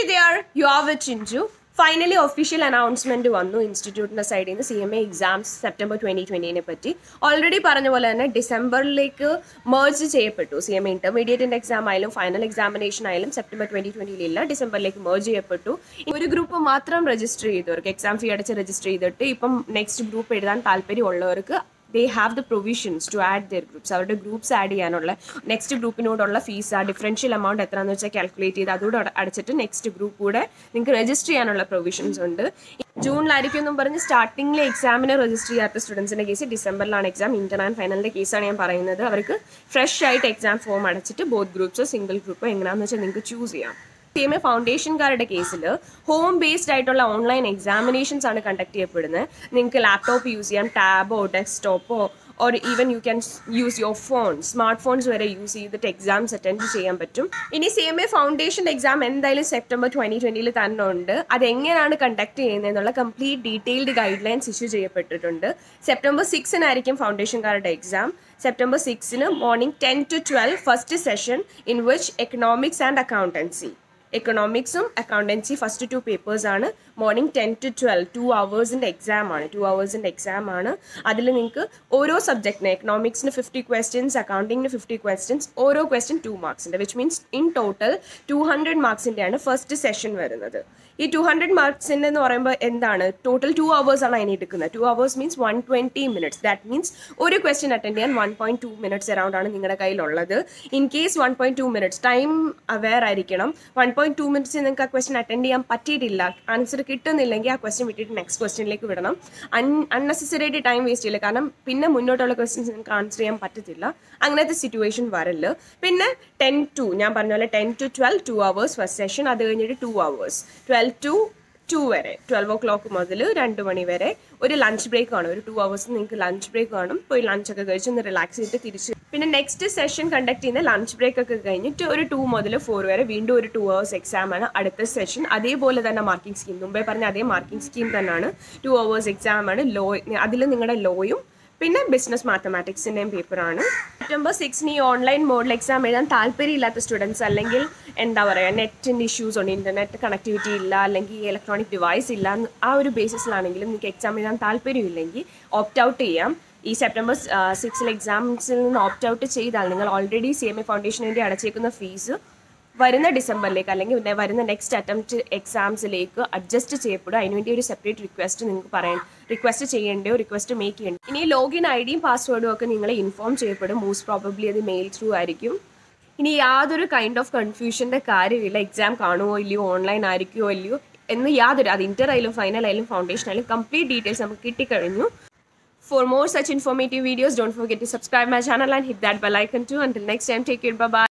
Their you are with Chinchu finally official announcement വന്നു ഇൻസ്റ്റിറ്റ്യൂട്ടിന്റെ സൈഡിൽ നിന്ന് C M A exams September twenty ട്വന്റിനെ പറ്റി ഓൾറെഡി പറഞ്ഞ പോലെ തന്നെ ഡിസംബറിലേക്ക് മേർജ് ചെയ്യപ്പെട്ടു സി എം എ ഇന്റർമീഡിയറ്റിന്റെ എക്സാം ആയാലും ഫൈനൽ എക്സാമിനേഷൻ ആയാലും സെപ്റ്റംബർ ട്വന്റി ട്വന്റിയിലില്ല ഡിസംബറിലേക്ക് മേർജ് ചെയ്യപ്പെട്ടു ഒരു ഗ്രൂപ്പ് മാത്രം രജിസ്റ്റർ ചെയ്തവർക്ക് എക്സാം ഫീ അടച്ച് രജിസ്റ്റർ ചെയ്തിട്ട് ഇപ്പം നെക്സ്റ്റ് ഗ്രൂപ്പ് എഴുതാൻ താല്പര്യമുള്ളവർക്ക് they have the provisions to add their groups അവരുടെ ഗ്രൂപ്പ്സ് ആഡ് ചെയ്യാനുള്ള നെക്സ്റ്റ് ഗ്രൂപ്പിനോടുള്ള ഫീസ് ആ ഡിഫറൻഷ്യൽ എമൗണ്ട് എത്രയാണെന്ന് വെച്ചാൽ കാൽക്കുലേറ്റ് ചെയ്ത് അതുകൂടെ അട- അടച്ചിട്ട് നെക്സ്റ്റ് ഗ്രൂപ്പ് കൂടെ നിങ്ങൾക്ക് രജിസ്റ്റർ ചെയ്യാനുള്ള പ്രൊവിഷൻസ് ഉണ്ട് ജൂണിലായിരിക്കും എന്നും പറഞ്ഞ് സ്റ്റാർട്ടിംഗിൽ എക്സാമിന് രജിസ്റ്റർ ചെയ്യാത്ത സ്റ്റുഡൻസിന്റെ കേസ് ഡിസംബറിലാണ് എക്സാം ഇന്റർ ആൻഡ് ഫൈനലിന്റെ കേസാണ് ഞാൻ പറയുന്നത് അവർക്ക് ഫ്രഷ് ആയിട്ട് എക്സാം ഫോം അടച്ചിട്ട് ബോത്ത് ഗ്രൂപ്പ്സോ സിംഗിൾ ഗ്രൂപ്പോ എങ്ങനെയാണെന്ന് വെച്ചാൽ നിങ്ങൾക്ക് ചൂസ് ചെയ്യാം സി എം എ ഫൗണ്ടേഷൻകാരുടെ കേസിൽ ഹോം ബേസ്ഡ് ആയിട്ടുള്ള ഓൺലൈൻ എക്സാമിനേഷൻസ് ആണ് കണ്ടക്ട് ചെയ്യപ്പെടുന്നത് നിങ്ങൾക്ക് ലാപ്ടോപ്പ് യൂസ് ചെയ്യാം ടാബോ ഡെസ്ക്ടോപ്പോ or even you can use your phone smart phones വരെ യൂസ് ചെയ്തിട്ട് എക്സാംസ് അറ്റൻഡ് ചെയ്യാൻ പറ്റും ഇനി C M A foundation exam എന്തായാലും സെപ്റ്റംബർ ട്വന്റി ട്വന്റിയിൽ തന്നെ ഉണ്ട് അതെങ്ങനെയാണ് കണ്ടക്ട് ചെയ്യുന്നത് എന്നുള്ള complete detailed guide lines issue ചെയ്യപ്പെട്ടിട്ടുണ്ട് സെപ്റ്റംബർ സിക്സിനായിരിക്കും ഫൗണ്ടേഷൻകാരുടെ എക്സാം സെപ്റ്റംബർ സിക്സിന് morning ten to twelve first session in which economics and accountancy എക്കണോമിക്സും അക്കൗണ്ടൻസി ഫസ്റ്റ് ടു പേപ്പേഴ്സ് ആണ് morning ten to twelve two അവേഴ്സിൻ്റെ എക്സാം ആണ് ടു അവേഴ്സിൻ്റെ എക്സാം ആണ് അതിൽ നിങ്ങൾക്ക് ഓരോ സബ്ജക്റ്റിന് എക്കണോമിക്സിന് ഫിഫ്റ്റി ക്വസ്റ്റ്യൻസ് അക്കൗണ്ടിങ്ങിന് ഫിഫ്റ്റി ക്വസ്റ്റ്യൻസ് ഓരോ ക്വസ്റ്റ്യൻ ടു മാർക്സിൻ്റെ which means in total two hundred മാർക്സിൻ്റെയാണ് ഫസ്റ്റ് സെഷൻ വരുന്നത് ഈ ടു ഹൺഡ്രഡ് മാർക്സിൻ്റെ എന്ന് പറയുമ്പോൾ എന്താണ് ടോട്ടൽ ടു അവേഴ്സ് ആണ് അതിന് എടുക്കുന്നത് two hours means one twenty minutes that means ഒരു ക്വസ്റ്റ്യൻ അറ്റൻഡ് ചെയ്യാൻ one point two minutes around ആണ് നിങ്ങളുടെ കയ്യിലുള്ളത് in case one point two minutes time aware ആയിരിക്കണം വൺ പോയിന്റ് ടു മിനിറ്റ്സ് നിങ്ങൾക്ക് ആ ക്വസ്റ്റ്യൻ അറ്റൻഡ് ചെയ്യാൻ പറ്റിയിട്ടില്ല ആൻസർ കിട്ടുന്നില്ലെങ്കിൽ ആ ക്വസ്റ്റ്യൻ വിട്ടിട്ട് നെക്സ്റ്റ് ക്വസ്റ്റ്യനിലേക്ക് വിടണം അൺ അൺനെസസറി ആയിട്ട് ടൈം വേസ്റ്റ് ചെയ്യില്ല കാരണം പിന്നെ മുന്നോട്ടുള്ള ക്വസ്റ്റ്യൻസ് നിങ്ങൾക്ക് ആൻസർ ചെയ്യാൻ പറ്റത്തില്ല അങ്ങനത്തെ സിറ്റുവേഷൻ വരല് പിന്നെ ടെൻ ടു ഞാൻ പറഞ്ഞ പോലെ ten to twelve two hours first session അത് കഴിഞ്ഞിട്ട് two hours twelve to two വരെ ട്വൽവ് ഓ ക്ലോക്ക് മുതൽ രണ്ട് മണി വരെ ഒരു ലഞ്ച് ബ്രേക്ക് കാണും ഒരു ടു അവേഴ്സ് നിങ്ങൾക്ക് ലഞ്ച് ബ്രേക്ക് കാണും പോയി ലഞ്ച് ഒക്കെ കഴിച്ച് ഒന്ന് റിലാക്സ് ചെയ്തിട്ട് തിരിച്ച് പിന്നെ നെക്സ്റ്റ് സെഷൻ കണ്ടക്ട് ചെയ്യുന്ന ലഞ്ച് ബ്രേക്ക് ഒക്കെ കഴിഞ്ഞിട്ട് ഒരു ടു മുതൽ ഫോർ വരെ വീണ്ടും ഒരു ടു അവേഴ്സ് എക്സാം ആണ് അടുത്ത സെഷൻ അതേപോലെ തന്നെ മാർക്കിംഗ് സ്കീം മുമ്പേ പറഞ്ഞ അതേ മാർക്കിംഗ് സ്കീം തന്നെയാണ് ടു അവേഴ്സ് എക്സാം ആണ് ലോ അതിൽ നിങ്ങളുടെ ലോയും പിന്നെ ബിസിനസ് മാത്തമാറ്റിക്സിൻ്റെയും പേപ്പറാണ് സെപ്റ്റംബർ സിക്സിന് ഈ ഓൺലൈൻ മോഡിൽ എക്സാം എഴുതാൻ താല്പര്യമില്ലാത്ത സ്റ്റുഡൻസ് അല്ലെങ്കിൽ എന്താ പറയുക നെറ്റിൻ്റെ ഇഷ്യൂസ് ഉണ്ട് ഇൻ്റർനെറ്റ് കണക്ടിവിറ്റി ഇല്ല അല്ലെങ്കിൽ ഇലക്ട്രോണിക് ഡിവൈസ് ഇല്ല എന്ന് ആ ഒരു ബേസിസിലാണെങ്കിലും നിങ്ങൾക്ക് എക്സാം എഴുതാൻ താല്പര്യമില്ലെങ്കിൽ ഓപ്റ്റ് ഔട്ട് ചെയ്യാം ഈ സെപ്റ്റംബർ സിക്സിൽ എക്സാംസിൽ നിന്ന് ഓപ്റ്റ് ഔട്ട് ചെയ്താൽ നിങ്ങൾ ഓൾറെഡി സി എം എ ഫൗണ്ടേഷന് വേണ്ടി അടച്ചേക്കുന്ന ഫീസ് വരുന്ന ഡിസംബറിലേക്ക് അല്ലെങ്കിൽ പിന്നെ വരുന്ന നെക്സ്റ്റ് അറ്റംപ്റ്റ് എക്സാംസിലേക്ക് അഡ്ജസ്റ്റ് ചെയ്യപ്പെടും അതിനുവേണ്ടി ഒരു സെപ്പറേറ്റ് റിക്വസ്റ്റ് നിങ്ങൾക്ക് പറയാൻ റിക്വസ്റ്റ് ചെയ്യേണ്ടയോ റിക്വസ്റ്റ് മേക്ക് ചെയ്യണ്ടോ ഇനി ലോഗിൻ ഐ ഡിയും പാസ്വേഡും ഒക്കെ നിങ്ങളെ ഇൻഫോം ചെയ്യപ്പെടും മോസ്റ്റ് പ്രോബബ്ലി അത് മെയിൽ ത്രൂ ആയിരിക്കും ഇനി യാതൊരു കൈൻഡ് ഓഫ് കൺഫ്യൂഷൻ്റെ കാര്യമില്ല എക്സാം കാണുമോ ഇല്ലയോ ഓൺലൈൻ ആയിരിക്കുമോ ഇല്ലയോ എന്ന് യാതൊരു അത് ഇന്റർ ആയാലും ഫൈനൽ ആയാലും ഫൗണ്ടേഷൻ ആയാലും കംപ്ലീറ്റ് ഡീറ്റെയിൽസ് നമുക്ക് കിട്ടിക്കഴിഞ്ഞു For more such informative videos, don't forget to subscribe my channel and hit that bell icon too. Until next time, take care. Bye bye.